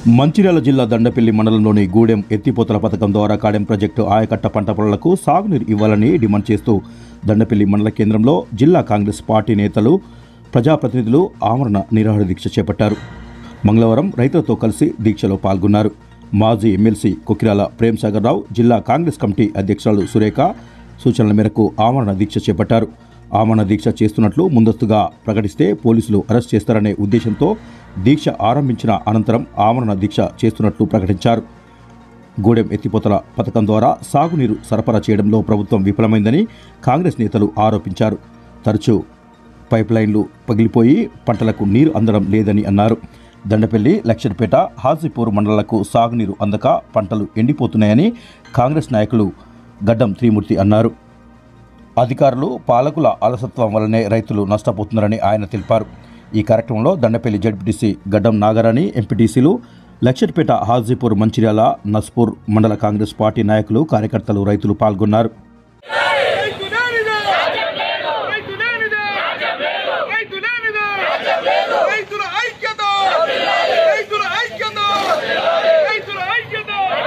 మంచిర్యాల జిల్లా దండపల్లి మండలంలోని గూడెం ఎత్తిపోతల పథకం ద్వారా కాడెం ప్రాజెక్టు ఆయకట్ట పంట పొలాలకు సాగునీరు ఇవ్వాలని డిమాండ్ చేస్తూ దండపల్లి మండల కేంద్రంలో జిల్లా కాంగ్రెస్ పార్టీ నేతలు ప్రజాప్రతినిధులు ఆమరణ నిరాహార దీక్ష చేపట్టారు మంగళవారం రైతులతో కలిసి దీక్షలో పాల్గొన్నారు మాజీ ఎమ్మెల్సీ కొకిరాల ప్రేమ్సాగర్ రావు జిల్లా కాంగ్రెస్ కమిటీ అధ్యక్షురాలు సురేఖ సూచనల మేరకు ఆమరణ దీక్ష చేపట్టారు ఆమరణ దీక్ష చేస్తున్నట్లు ముందస్తుగా ప్రకటిస్తే పోలీసులు అరెస్ట్ చేస్తారనే ఉద్దేశంతో దీక్ష ఆరంభించిన అనంతరం ఆమరణ దీక్ష చేస్తున్నట్లు ప్రకటించారు గూడెం ఎత్తిపోతల పథకం ద్వారా సాగునీరు సరఫరా చేయడంలో ప్రభుత్వం విఫలమైందని కాంగ్రెస్ నేతలు ఆరోపించారు తరచూ పైప్ లైన్లు పగిలిపోయి పంటలకు నీరు అందడం లేదని అన్నారు దండపల్లి లక్షర్పేట హాజీపూర్ మండలాలకు సాగునీరు అందక పంటలు ఎండిపోతున్నాయని కాంగ్రెస్ నాయకులు గడ్డం త్రిమూర్తి అన్నారు అధికారులు పాలకుల అలసత్వం వల్లనే రైతులు నష్టపోతున్నారని ఆయన తెలిపారు ఈ కార్యక్రమంలో దండపల్లి జడ్పీటీసీ గడ్డం నాగరాణి ఎంపీటీసీలు లక్షర్పేట హాజీపూర్ మంచిర్యాల నస్పూర్ మండల కాంగ్రెస్ పార్టీ నాయకులు కార్యకర్తలు రైతులు పాల్గొన్నారు రైతులేనిదే రైతులేనిదే రైతులేనిదే రైతుల ఐక్యత రైతుల ఐక్యత రైతుల ఐక్యత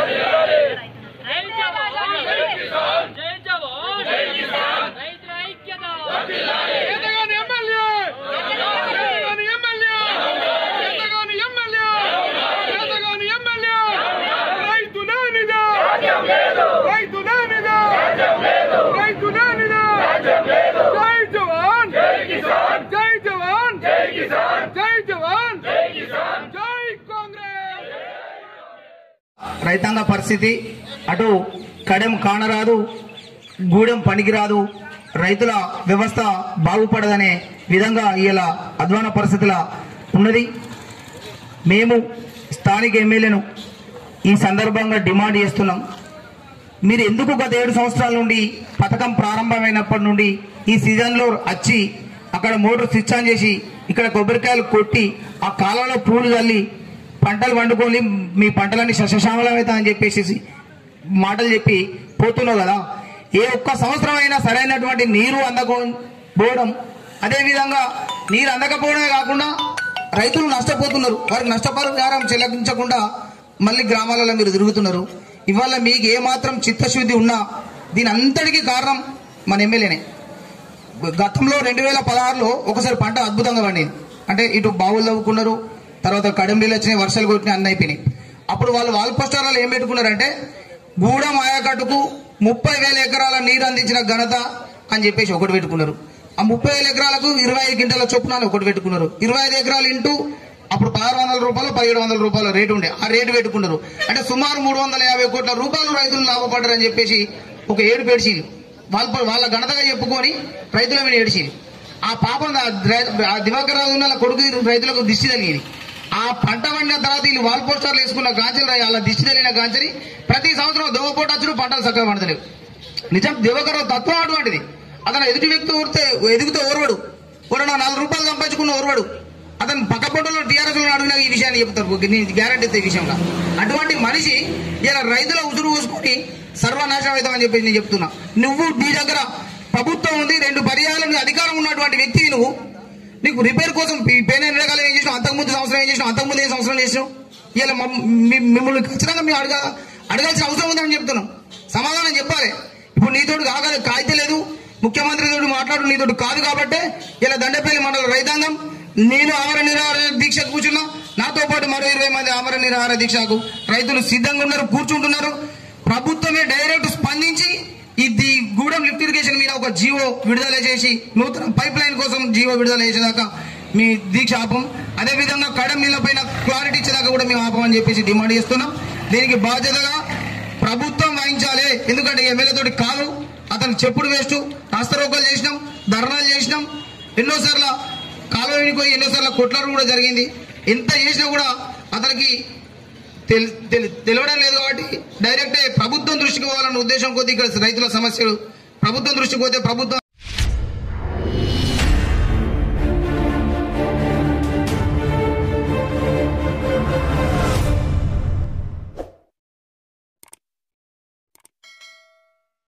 జై జవాన్ జై జవాన్ జై కిసాన్ రైతుల ఐక్యత ఎంతగాని ఎమ్మెల్యే ఎంతగాని ఎమ్మెల్యే ఎంతగాని ఎమ్మెల్యే ఎంతగాని ఎమ్మెల్యే రైతులేనిదే రైతులేనిదే రైతులేనిదే జై జవాన్ జై కిసాన్ జై జవాన్ జై కిసాన్ జై జవాన్ జై కిసాన్ జై కాంగ్రెస్ రైతాంగ పరిస్థితి అటు కడెం కానరాదు గూడెం పనికిరాదు రైతుల వ్యవస్థ బాగుపడదనే విధంగా ఇలా అధ్వాన పరిస్థితుల ఉన్నది మేము స్థానిక ఎమ్మెల్యేను ఈ సందర్భంగా డిమాండ్ చేస్తున్నాం మీరు ఎందుకు గత ఏడు సంవత్సరాల నుండి పథకం ప్రారంభమైనప్పటి నుండి ఈ సీజన్లో వచ్చి అక్కడ మోటార్ స్విచ్ ఆన్ చేసి ఇక్కడ కొబ్బరికాయలు కొట్టి ఆ కాలంలో పూలు చల్లి పంటలు వండుకొని మీ పంటలన్నీ సస్యశ్యామలమవుతాయని చెప్పేసి మాటలు చెప్పి పోతున్నావు కదా ఏ ఒక్క సంవత్సరం అయినా సరైనటువంటి నీరు అందకపోవడం అదేవిధంగా నీరు అందకపోవడమే కాకుండా రైతులు నష్టపోతున్నారు వారికి నష్టపరిహారం చెల్లించకుండా మళ్ళీ గ్రామాలలో మీరు తిరుగుతున్నారు ఇవాళ మీకు ఏమాత్రం చిత్తశుద్ధి ఉన్నా దీని అంతటికీ కారణం మన ఎమ్మెల్యేనే గతంలో రెండు వేల పదహారులో ఒకసారి పంట అద్భుతంగా పండింది అంటే ఇటు బావులు తవ్వుకున్నారు తర్వాత కడంబీలు వచ్చినాయి వర్షాలు కొట్టినాయి అన్నీ అయిపోయినాయి అప్పుడు వాళ్ళు వాల్ పోస్టర్లలో ఏం పెట్టుకున్నారంటే గూడెం ఆయకట్టుకు ముప్పై వేల ఎకరాల నీరు అందించిన ఘనత అని చెప్పేసి ఒకటి పెట్టుకున్నారు ఆ ముప్పై వేల ఎకరాలకు ఇరవై ఐదు గంటల చొప్పున అని ఒకటి పెట్టుకున్నారు ఇరవై ఐదు ఎకరాలు ఇంటూ అప్పుడు పదహారు వందల రూపాయలు పదిహేడు వందల రూపాయల రేటు ఉండే ఆ రేటు పెట్టుకున్నారు అంటే సుమారు మూడు వందల యాభై కోట్ల రూపాయలు రైతులు లాభపడ్డారని చెప్పేసి ఒక ఏడు పేడ్చీలు వాళ్ళ వాళ్ళ ఘనతగా చెప్పుకొని రైతుల మీద ఏడిచింది ఆ పాపం ఆ రై- ఆ దివాకర్ రాజు ఉన్న వాళ్ళ కొడుకు రైతులకు దిష్టి తగిలింది ఆ పంట పండిన తర్వాత వీళ్ళు వాల్ పోస్టర్లు వేసుకున్న గాంచెలు రా- వాళ్ళ దిష్టి తగిలిన గాంచని ప్రతి సంవత్సరం దోవపోటు వచ్చుడు పంటలు చక్కగా పండలేవు నిజం దివాకర్ రావు తత్వం అటువంటిది అతను ఎదుటి వ్యక్తి ఊరితే ఎదుగుతే ఓర్వడు ఓరడు నాలుగు రూపాయలు సంపాదించుకున్న ఓర్వడు అతను పక్క పొట్టలో టీఆర్ఎస్ లో అడిగిన ఈ విషయాన్ని చెప్తారు నేను గ్యారంటీ ఈ విషయంలో అటువంటి మనిషి ఇలా రైతుల ఉసురు పోసుకొని సర్వనాశనం అవుతామని చెప్పేసి నేను చెప్తున్నా నువ్వు నీ దగ్గర ప్రభుత్వం ఉంది రెండు పర్యాలు నీ అధికారం ఉన్నటువంటి వ్యక్తివి నువ్వు నీకు రిపేర్ కోసం ఈ పేన రకాలు ఏం చేసినావు అంతకుముందు సంవత్సరం ఏం చేసినావు అంతకుముందు ఏ సంవత్సరం చేసినావు ఇలా మమ్- మీ- మిమ్మల్ని ఖచ్చితంగా మేము అడగా అడగాల్సిన అవసరం ఉందని చెప్తున్నాం సమాధానం చెప్పాలి ఇప్పుడు నీతోటి కాగల కాగితే లేదు ముఖ్యమంత్రి తోటి మాట్లాడు నీతోటి కాదు కాబట్టే ఇలా దండపల్లి మండల రైతాంగం నేను ఆమర నిరాహార దీక్ష కూర్చున్నా నాతో పాటు మరో ఇరవై మంది ఆమర నిరాహార దీక్షకు రైతులు సిద్ధంగా ఉన్నారు కూర్చుంటున్నారు ప్రభుత్వమే డైరెక్ట్ స్పందించి ఇది గూడెం లిఫ్ట్ ఇరిగేషన్ మీద ఒక జీవో విడుదల చేసి నూతన పైప్ లైన్ కోసం జీవో విడుదల చేసేదాకా మీ దీక్ష ఆపం అదేవిధంగా కడెం నీళ్ళ పైన క్లారిటీ ఇచ్చేదాకా కూడా మేము ఆపమని చెప్పేసి డిమాండ్ చేస్తున్నాం దీనికి బాధ్యతగా ప్రభుత్వం వహించాలి ఎందుకంటే ఎమ్మెల్యే తోటి కాదు అతను చెప్పుడు వేస్ట్ రాస్తరోకలు చేసినాం ధర్నాలు చేసినాం ఎన్నోసార్లు కాలువకి పోయి ఎన్నోసార్లు కొట్లాడడం కూడా జరిగింది ఎంత చేసినా కూడా అతనికి తెల్- తెల్- తెలియడం లేదు కాబట్టి డైరెక్ట్ ప్రభుత్వం దృష్టికి పోవాలన్న ఉద్దేశం కొద్ది ఇక్కడ రైతుల సమస్యలు ప్రభుత్వం దృష్టికి పోతే ప్రభుత్వం